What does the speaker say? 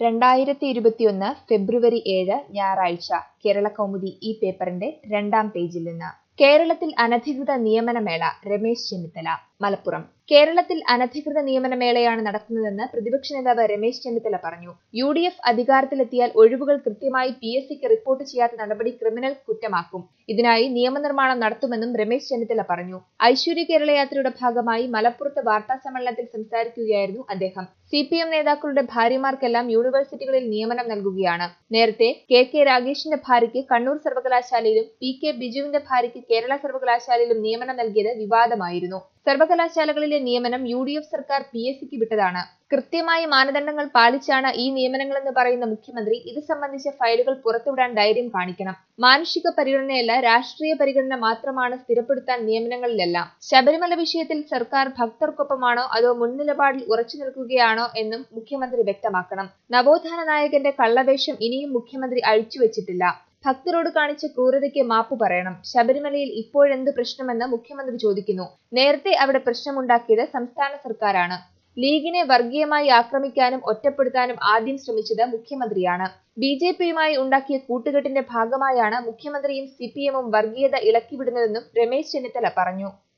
രണ്ടായിരത്തി ഇരുപത്തിയൊന്ന് ഫെബ്രുവരി ഏഴ് ഞായറാഴ്ച കേരള കൗമുദി ഈ പേപ്പറിന്റെ രണ്ടാം പേജിൽ നിന്ന് കേരളത്തിൽ അനധികൃത നിയമനമേള രമേശ് ചെന്നിത്തല മലപ്പുറം കേരളത്തിൽ അനധികൃത നിയമനമേളയാണ് നടക്കുന്നതെന്ന് പ്രതിപക്ഷ നേതാവ് രമേശ് ചെന്നിത്തല പറഞ്ഞു യു ഡി എഫ് അധികാരത്തിലെത്തിയാൽ ഒഴിവുകൾ കൃത്യമായി പി എസ് സിക്ക് റിപ്പോർട്ട് ചെയ്യാത്ത നടപടി ക്രിമിനൽ കുറ്റമാക്കും ഇതിനായി നിയമനിർമ്മാണം നടത്തുമെന്നും രമേശ് ചെന്നിത്തല പറഞ്ഞു ഐശ്വര്യ കേരള യാത്രയുടെ ഭാഗമായി മലപ്പുറത്ത് വാർത്താ സമ്മേളനത്തിൽ സംസാരിക്കുകയായിരുന്നു അദ്ദേഹം സി പി എം നേതാക്കളുടെ ഭാര്യമാർക്കെല്ലാം യൂണിവേഴ്സിറ്റികളിൽ നിയമനം നൽകുകയാണ് നേരത്തെ കെ കെ രാഗേഷിന്റെ ഭാര്യയ്ക്ക് കണ്ണൂർ സർവകലാശാലയിലും പി കെ ബിജുവിന്റെ ഭാര്യയ്ക്ക് കേരള സർവകലാശാലയിലും നിയമനം നൽകിയത് വിവാദമായിരുന്നു സർവകലാശാലകളിലെ നിയമനം യു ഡി എഫ് സർക്കാർ പി എസ് സിക്ക് വിട്ടതാണ് കൃത്യമായ മാനദണ്ഡങ്ങൾ പാലിച്ചാണ് ഈ നിയമനങ്ങളെന്ന് പറയുന്ന മുഖ്യമന്ത്രി ഇത് സംബന്ധിച്ച ഫയലുകൾ പുറത്തുവിടാൻ ധൈര്യം കാണിക്കണം മാനുഷിക പരിഗണനയല്ല രാഷ്ട്രീയ പരിഗണന മാത്രമാണ് സ്ഥിരപ്പെടുത്താൻ നിയമനങ്ങളിലെല്ലാം ശബരിമല വിഷയത്തിൽ സർക്കാർ ഭക്തർക്കൊപ്പമാണോ അതോ മുൻനിലപാടിൽ ഉറച്ചു നിൽക്കുകയാണോ എന്നും മുഖ്യമന്ത്രി വ്യക്തമാക്കണം നവോത്ഥാന നായകന്റെ കള്ളവേഷം ഇനിയും മുഖ്യമന്ത്രി അഴിച്ചുവെച്ചിട്ടില്ല ഭക്തരോട് കാണിച്ച ക്രൂരതയ്ക്ക് മാപ്പ് പറയണം ശബരിമലയിൽ ഇപ്പോഴെന്ത് പ്രശ്നമെന്ന് മുഖ്യമന്ത്രി ചോദിക്കുന്നു നേരത്തെ അവിടെ പ്രശ്നമുണ്ടാക്കിയത് സംസ്ഥാന സർക്കാരാണ് ലീഗിനെ വർഗീയമായി ആക്രമിക്കാനും ഒറ്റപ്പെടുത്താനും ആദ്യം ശ്രമിച്ചത് മുഖ്യമന്ത്രിയാണ് ബി ജെ പിയുമായി ഉണ്ടാക്കിയ കൂട്ടുകെട്ടിന്റെ ഭാഗമായാണ് മുഖ്യമന്ത്രിയും സി പി എമ്മും വർഗീയത ഇളക്കിവിടുന്നതെന്നും രമേശ് ചെന്നിത്തല പറഞ്ഞു